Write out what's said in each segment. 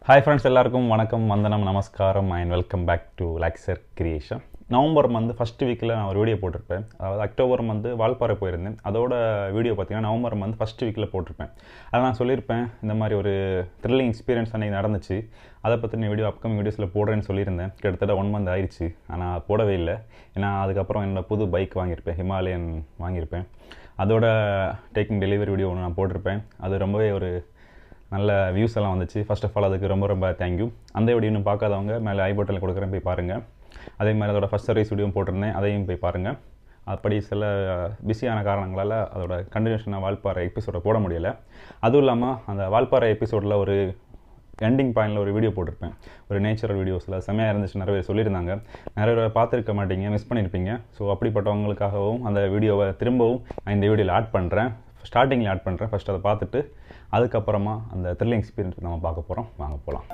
hi friends எல்லாருக்கும் வணக்கம் வந்தனம் நமஸ்காரம் and welcome back to luxor creation November month first வீக்கில் நான் ஒரு வீடியோ போட்டிருப்பேன் அதாவது அக்டோபர் மந்த் வால்பாறை போயிருந்தேன் அதோட வீடியோ பார்த்தீங்கன்னா நவம்பர் மந்த் ஃபஸ்ட் வீக்கில் போட்டிருப்பேன் அதை நான் சொல்லியிருப்பேன் இந்த மாதிரி ஒரு த்ரில்லிங் எக்ஸ்பீரியன்ஸ் அன்றைக்கி நடந்துச்சு அதை பற்றின வீடியோ அப்கமிங் வீடியோஸில் போடுறேன்னு சொல்லியிருந்தேன் கிட்டத்தட்ட ஒன் மந்த் ஆயிடுச்சு ஆனால் போடவே இல்லை ஏன்னா அதுக்கப்புறம் என்னோட புது பைக் வாங்கியிருப்பேன் ஹிமாலயன் வாங்கியிருப்பேன் அதோட டேக்கிங் டெலிவரி வீடியோ ஒன்று நான் போட்டிருப்பேன் அது ரொம்பவே ஒரு நல்ல வியூஸ் எல்லாம் வந்துச்சு ஃபர்ஸ்ட் ஆஃப் ஆல் அதுக்கு ரொம்ப ரொம்ப தேங்க்யூ அந்த வீடியோ இன்னும் பார்க்காதவங்க மேலே ஐ பட்டனில் கொடுக்குறேன் போய் பாருங்கள் அதே மாதிரி அதோட ஃபஸ்ட் சர்வீஸ் வீடியோ போட்டிருந்தேன் அதையும் போய் பாருங்கள் அப்படி சில பிஸியான காரணங்களால் அதோட கண்டினியூஷனாக வால்பாறை எபிசோடை போட முடியலை அதுவும் இல்லாமல் அந்த வால்பாறை எபிசோடில் ஒரு எண்டிங் பாயிண்டில் ஒரு வீடியோ போட்டிருப்பேன் ஒரு நேச்சுரல் வீடியோஸில் செம்மையாக இருந்துச்சு நிறைய பேர் சொல்லியிருந்தாங்க நிறைய பேர் பார்த்துருக்க மாட்டீங்க மிஸ் பண்ணியிருப்பீங்க ஸோ அப்படிப்பட்டவங்களுக்காகவும் அந்த வீடியோவை திரும்பவும் நான் இந்த வீடியோவில் ஆட் பண்ணுறேன் ஸ்டார்டிங்கில் ஆட் பண்ணுறேன் ஃபஸ்ட் அதை பார்த்துட்டு அதுக்கப்புறமா அந்த த்ரில்லிங் எக்ஸ்பீரியன்ஸ் நம்ம பார்க்க போகிறோம் வாங்க போகலாம்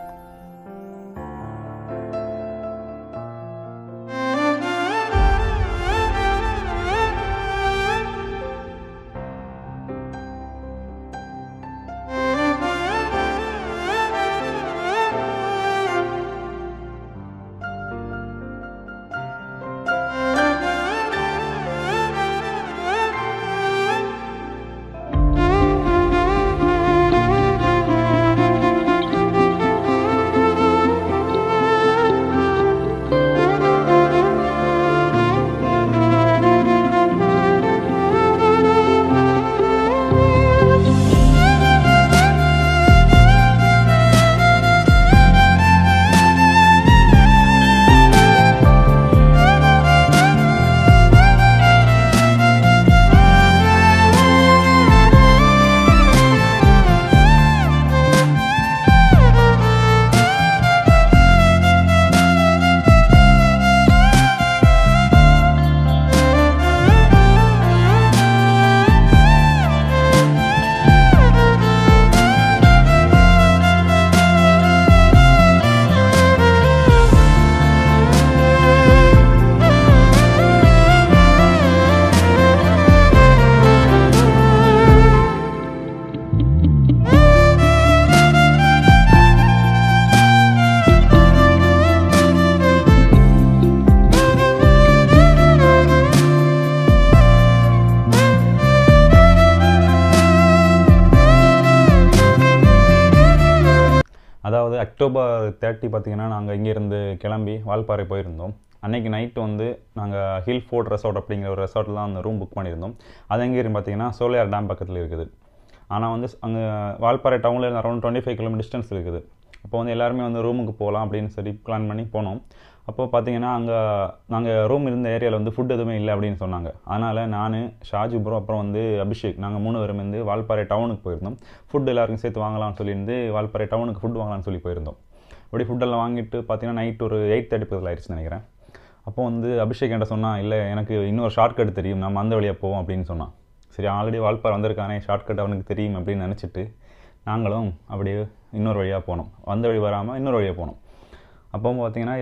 அதாவது அக்டோபர் தேர்ட்டி பார்த்தீங்கன்னா நாங்கள் இங்கேருந்து கிளம்பி வால்பாறை போயிருந்தோம் அன்னைக்கு நைட்டு வந்து நாங்கள் ஹில் ஃபோர்ட் ரெசார்ட் அப்படிங்கிற ஒரு ரெசார்ட்டில் தான் அந்த ரூம் புக் பண்ணியிருந்தோம் அது எங்கே இருந்து பார்த்தீங்கன்னா சோலையார் டேம் பக்கத்தில் இருக்குது ஆனால் வந்து அங்கே வால்பாறை டவுனில் இருந்து around twenty five kilometre distance இருக்குது அப்போ வந்து எல்லாருமே வந்து ரூமுக்கு போகலாம் அப்படின்னு சொல்லி பிளான் பண்ணி போனோம் அப்போ பார்த்தீங்கன்னா அங்கே நாங்கள் ரூம் இருந்த ஏரியாவில் வந்து ஃபுட் எதுவுமே இல்லை அப்படின்னு சொன்னாங்க அதனால் நான் ஷாஜி ப்ரோ அப்புறம் வந்து அபிஷேக் நாங்கள் மூணு பேரும் வந்து வால்பாறை டவுனுக்கு போயிருந்தோம் ஃபுட் எல்லாருக்கும் சேர்த்து வாங்கலாம்னு சொல்லியிருந்து வால்பாறை டவுனுக்கு ஃபுட் வாங்கலாம்னு சொல்லி போயிருந்தோம் அப்படி ஃபுட்டெல்லாம் வாங்கிட்டு பார்த்தீங்கன்னா நைட் ஒரு எயிட் தேர்ட்டி பதில் ஆயிடுச்சுன்னு நினைக்கிறேன் அப்போ வந்து அபிஷேக் என்கிட்ட சொன்னால் இல்லை எனக்கு இன்னொரு ஷார்ட்கட் தெரியும் நம்ம அந்த வழியாக போவோம் அப்படின்னு சொன்னான் சரி ஆல்ரெடி வால்பாறை வந்திருக்கானே ஷார்ட்கட் அவனுக்கு தெரியும் அப்படின்னு நினச்சிட்டு நாங்களும் அப்படியே இன்னொரு வழியாக போனோம் வந்த வழி வராமல் இன்னொரு வழியாக போனோம் அப்போ பார்த்தீங்கன்னா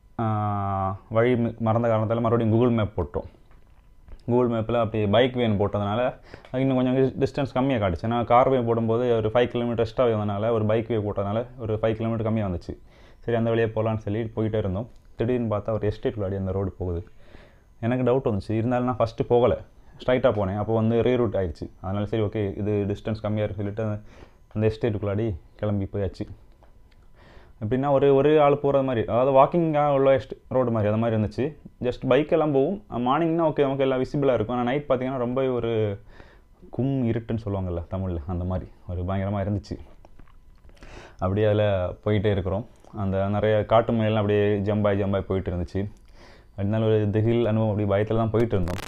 வழி மறந்த காரணத்தால் மறுபடியும் கூகுள் மேப் போட்டோம் கூகுள் மேப்பில் அப்படி பைக் வேன் போட்டதுனால இன்னும் கொஞ்சம் டிஸ்டன்ஸ் கம்மியாக காட்டுச்சு ஏன்னா கார் வே போடும்போது ஒரு ஃபைவ் கிலோமீட்டர் எக்ஸ்ட்ரா வந்தனால ஒரு பைக் வே போட்டதுனால ஒரு ஃபைவ் கிலோமீட்டர் கம்மியாக வந்துச்சு சரி அந்த வழியாக போகலான்னு சொல்லி போயிட்டே இருந்தோம் திடீர்னு பார்த்தா ஒரு எஸ்டேட் விளையாடி அந்த ரோடு போகுது எனக்கு டவுட் வந்துச்சு இருந்தாலும் நான் ஃபஸ்ட்டு போகலை ஸ்ட்ரைட்டாக போனேன் அப்போ வந்து ரீரூட் ஆயிடுச்சு அதனால சரி ஓகே இது டிஸ்டன்ஸ் கம்மியாக இருக்குன்னு சொல்லிட்டு அந்த எஸ்டேட்டுக்குள்ளாடி கிளம்பி போயாச்சு எப்படின்னா ஒரு ஒரு ஆள் போகிற மாதிரி அதாவது வாக்கிங்காக உள்ள எஸ்ட் ரோடு மாதிரி அது மாதிரி இருந்துச்சு ஜஸ்ட் பைக் எல்லாம் போகும் மார்னிங்னா ஓகே நமக்கு எல்லாம் விசிபிளாக இருக்கும் ஆனால் நைட் பார்த்தீங்கன்னா ரொம்ப ஒரு கும் இருட்டுன்னு சொல்லுவாங்கள்ல தமிழில் அந்த மாதிரி ஒரு பயங்கரமாக இருந்துச்சு அப்படியே அதில் போயிட்டே இருக்கிறோம் அந்த நிறைய காட்டு மலையெல்லாம் அப்படியே ஜம்பாய் ஜம்பாய் போயிட்டு இருந்துச்சு அதனால ஒரு திகில் அனுபவம் அப்படி பயத்தில் தான் போயிட்டு இருந்தோம்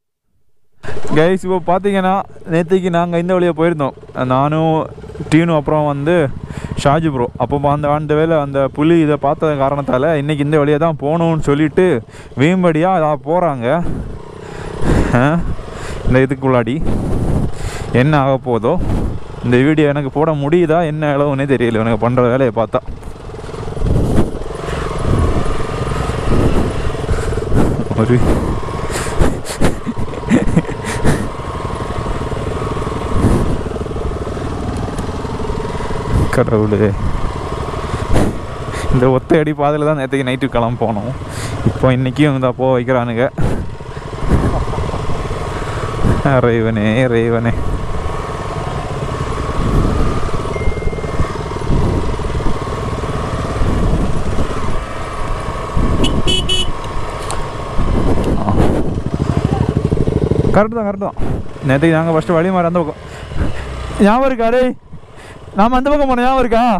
கைஸ் இப்போ பார்த்தீங்கன்னா நேற்றுக்கு நாங்கள் இந்த வழியாக போயிருந்தோம் நானும் டீனும் அப்புறம் வந்து ஷாஜி ப்ரோ அப்போ அந்த ஆண்டு வேலை அந்த புலி இதை பார்த்த காரணத்தால் இன்றைக்கி இந்த வழியாக தான் போகணும்னு சொல்லிட்டு வீம்படியாக அதான் போகிறாங்க இந்த இதுக்குள்ளாடி என்ன ஆக போதோ இந்த வீடியோ எனக்கு போட முடியுதா என்ன அளவுன்னே தெரியல எனக்கு பண்ணுற வேலையை பார்த்தா ஒரு கடவுளே இந்த ஒத்தையடி பாதையில் தான் நேற்றுக்கு நைட்டு கிளம்ப போனோம் இப்போ இன்றைக்கும் இந்த அப்போ வைக்கிறானுங்க ரேவனே ரேவனே கரெக்டு தான் கரெக்டு தான் நேற்றுக்கு நாங்கள் ஃபஸ்ட்டு வழி மாறி அந்த பக்கம் ஞாபகம் இருக்கா டேய் நாம் அந்த பக்கம் போனோம் ஞாபகம் இருக்கா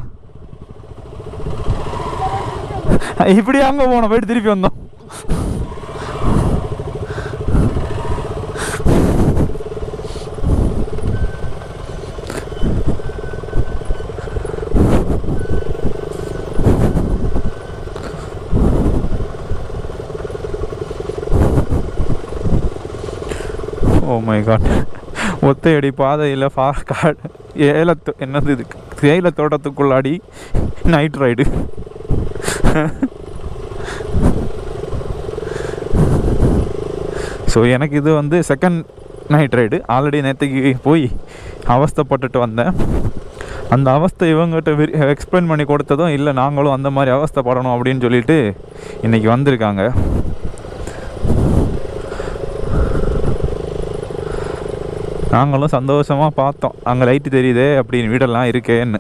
இப்படி அங்கே போனோம் போயிட்டு திருப்பி வந்தோம் ஓ மை காட் ஒத்தையடி பாதையில் ஃபா காடு ஏலத்து என்னது இது தேயிலை தோட்டத்துக்குள்ளாடி நைட் ரைடு ஸோ எனக்கு இது வந்து செகண்ட் நைட் ரைடு ஆல்ரெடி நேற்றுக்கு போய் அவஸ்தைப்பட்டுட்டு வந்தேன் அந்த அவஸ்தை இவங்ககிட்ட எக்ஸ்பிளைன் பண்ணி கொடுத்ததும் இல்லை நாங்களும் அந்த மாதிரி அவஸ்தைப்படணும் அப்படின்னு சொல்லிட்டு இன்றைக்கி வந்திருக்காங்க நாங்களும் சந்தோஷமாக பார்த்தோம் அங்கே லைட்டு தெரியுதே அப்படின்னு வீடெல்லாம் இருக்கேன்னு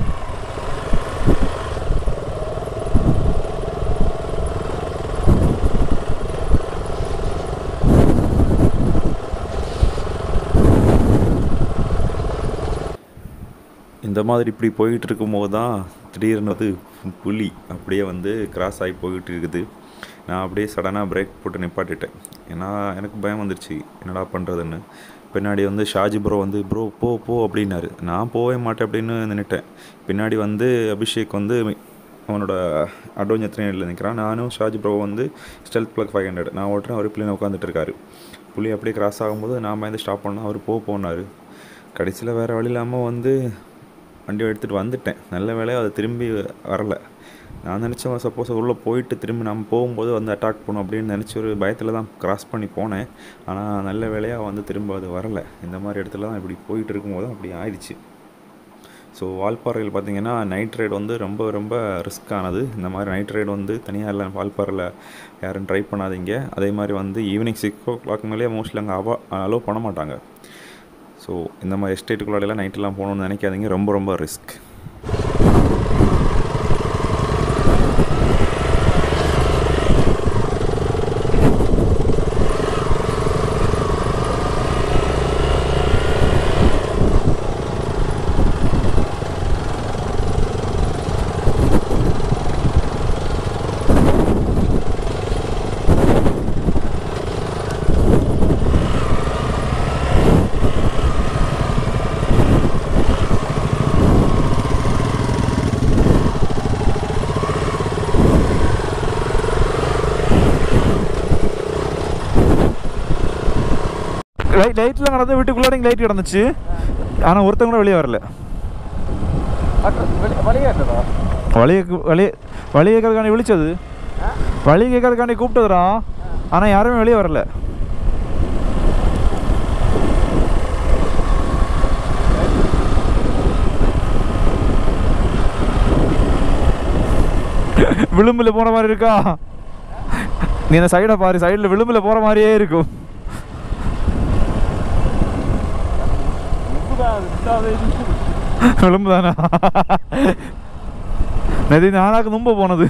இந்த மாதிரி இப்படி போயிட்டு இருக்கும்போது தான் திடீர்னு வந்து புலி அப்படியே வந்து கிராஸ் ஆகி போயிட்டு இருக்குது நான் அப்படியே சடனாக பிரேக் போட்டு நிப்பாட்டிட்டேன் ஏன்னா எனக்கு பயம் வந்துருச்சு என்னடா பண்ணுறதுன்னு பின்னாடி வந்து ஷாஜி ப்ரோ வந்து ப்ரோ போ போ அப்படின்னாரு நான் போகவே மாட்டேன் அப்படின்னு நின்றுட்டேன் பின்னாடி வந்து அபிஷேக் வந்து அவனோட அட்வென்ச்சர் ட்ரெயினில் நிற்கிறான் நானும் ஷாஜி ப்ரோ வந்து ஸ்டெல்த் ப்ளக் ஃபைவ் ஹண்ட்ரட் நான் ஓட்டுறேன் அவர் பிள்ளைங்க உட்காந்துட்டு இருக்காரு புலி அப்படியே கிராஸ் ஆகும்போது நான் பயந்து ஸ்டாப் பண்ணோம் அவர் போ போனார் கடைசியில் வேறு வழி இல்லாமல் வந்து வண்டி எடுத்துகிட்டு வந்துட்டேன் நல்ல வேலையாக அது திரும்பி வரல நான் நினச்சேன் சப்போஸ் உள்ளே போயிட்டு திரும்பி நம்ம போகும்போது வந்து அட்டாக் பண்ணும் அப்படின்னு நினச்சி ஒரு பயத்தில் தான் கிராஸ் பண்ணி போனேன் ஆனால் நல்ல வேலையாக வந்து திரும்ப அது வரல இந்த மாதிரி இடத்துல தான் இப்படி போயிட்டு இருக்கும்போது தான் அப்படி ஆயிடுச்சு ஸோ வால்பாறையில் பார்த்தீங்கன்னா நைட் ரைடு வந்து ரொம்ப ரொம்ப ரிஸ்க்கானது இந்த மாதிரி நைட் ரைடு வந்து தனியாக இல்லை வால்பாறையில் யாரும் ட்ரை பண்ணாதீங்க அதே மாதிரி வந்து ஈவினிங் சிக்ஸ் ஓ கிளாக் மேலேயே மோஸ்ட்லி அங்கே அவ அலோவ் பண்ண மாட்டாங்க ஸோ இந்த மாதிரி எஸ்டேட்டுக்குள்ளாடிலாம் நைட்டெலாம் போகணுன்னு நினைக்காதீங்க ரொம்ப ரொம்ப ரிஸ்க் லைட் லைட்டில் நடந்து வீட்டுக்குள்ளாடி லைட் கிடந்துச்சு ஆனால் ஒருத்தங்க கூட வெளியே வரல வழியை வழி வழி கேட்கறதுக்காண்டி விழிச்சது வழி கேட்கறதுக்காண்டி கூப்பிட்டதுடா ஆனால் யாருமே வெளியே வரல விளிம்பில் போன மாதிரி இருக்கா நீ அந்த சைடை பாரு சைடில் விளிம்பில் போகிற மாதிரியே இருக்கும் விளிம்பு தானா நதி நானாக்கு நும்ப போனது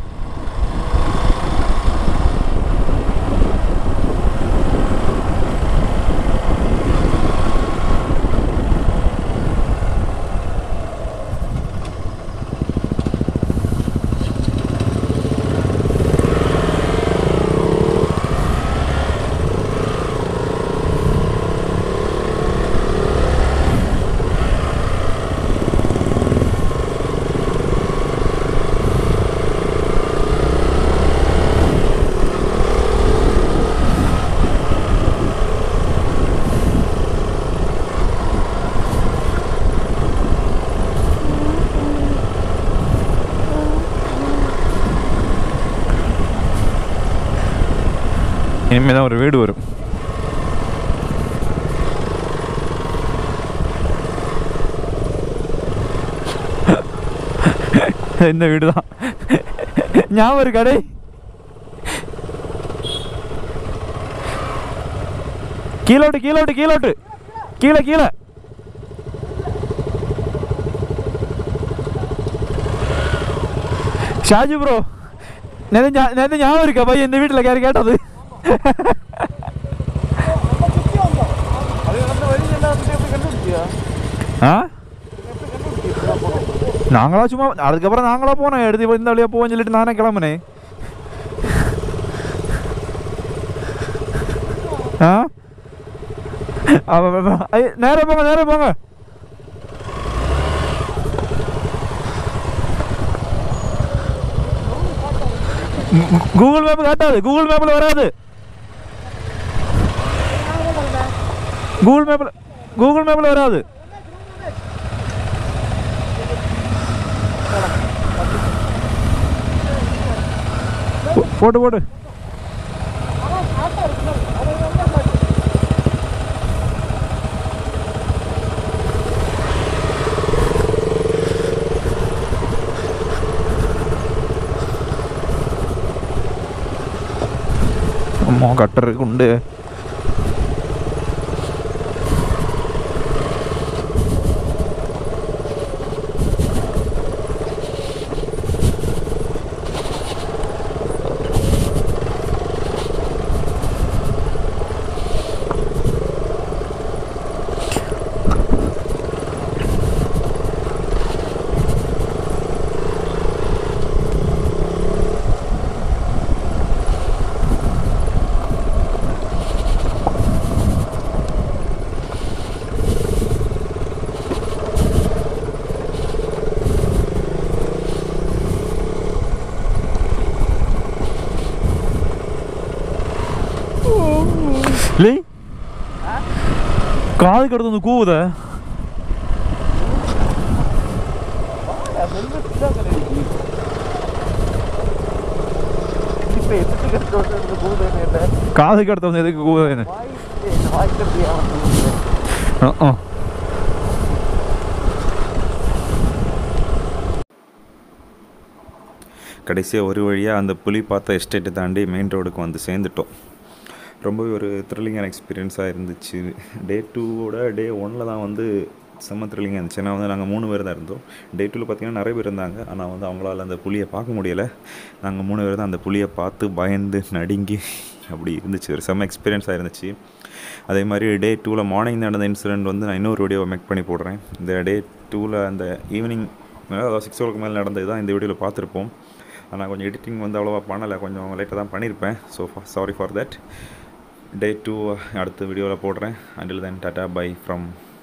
இனிமேல் தான் ஒரு வீடு வரும் இந்த வீடு தான் ஞாபகம் இருக்கா டேய் கீழோட்டு கீழோட்டு கீழோட்டு கீழே கீழே ஷாஜி ப்ரோ நேற்று ஞா- நேற்று ஞாபகம் இருக்கா பையன் இந்த வீட்டில் கேரி கேட்டது ஆ நாங்களா சும்மா அதுக்கப்புறம் நாங்களா போனோம் எடுத்து இந்த வழியாக போவோம்னு சொல்லிட்டு நானே கிளம்புனேன் ஆ அவ- அவ- அவ- ஐய, நேரா போங்க நேரா போங்க கு- கூகுள் மேப் காட்டாது கூகுள் மேப்பில் வராது கூகுள் மேப்பில் கூகுள் மேப்பில் வராது போ- போட்டு போட்டு അമ്മോ കട്ടർ കൊണ്ട് ലേ കാത് കിടന്നു കൂത കാത് കിടത്തുന്ന ഇതൊക്കെ കൂതേന് ആ ആ கடைசியாக ஒரு வழியாக அந்த புலி பார்த்த எஸ்டேட்டை தாண்டி மெயின் ரோடுக்கு வந்து சேர்ந்துட்டோம் ரொம்பவே ஒரு த்ரில்லிங்கான எக்ஸ்பீரியன்ஸாக இருந்துச்சு டே டூவோட டே ஒனில் தான் வந்து செம்ம த்ரில்லிங்காக இருந்துச்சு ஏன்னா வந்து நாங்கள் மூணு பேர் தான் இருந்தோம் டே டூவில் பார்த்தீங்கன்னா நிறைய பேர் இருந்தாங்க ஆனால் வந்து அவங்களால அந்த புலியை பார்க்க முடியலை நாங்கள் மூணு பேர் தான் அந்த புலியை பார்த்து பயந்து நடுங்கி அப்படி இருந்துச்சு ஒரு செம்ம எக்ஸ்பீரியன்ஸாக இருந்துச்சு அதே மாதிரி டே டூவில் மார்னிங் நடந்த இன்சிடெண்ட் வந்து நான் இன்னொரு வீடியோவை மேக் பண்ணி போடுறேன் இந்த டே டூவில் அந்த ஈவினிங் அதாவது சிக்ஸ் ஓ மேலே நடந்தது தான் இந்த வீடியோவில் பார்த்துருப்போம் ஆனால் கொஞ்சம் எடிட்டிங் வந்து அவ்வளோவா பண்ணலை கொஞ்சம் லேட்டாக தான் பண்ணியிருப்பேன் so sorry for that day too அடுத்த வீடியோவில் போடுறேன் அண்டில் தென் டாட்டா பை ஃப்ரம்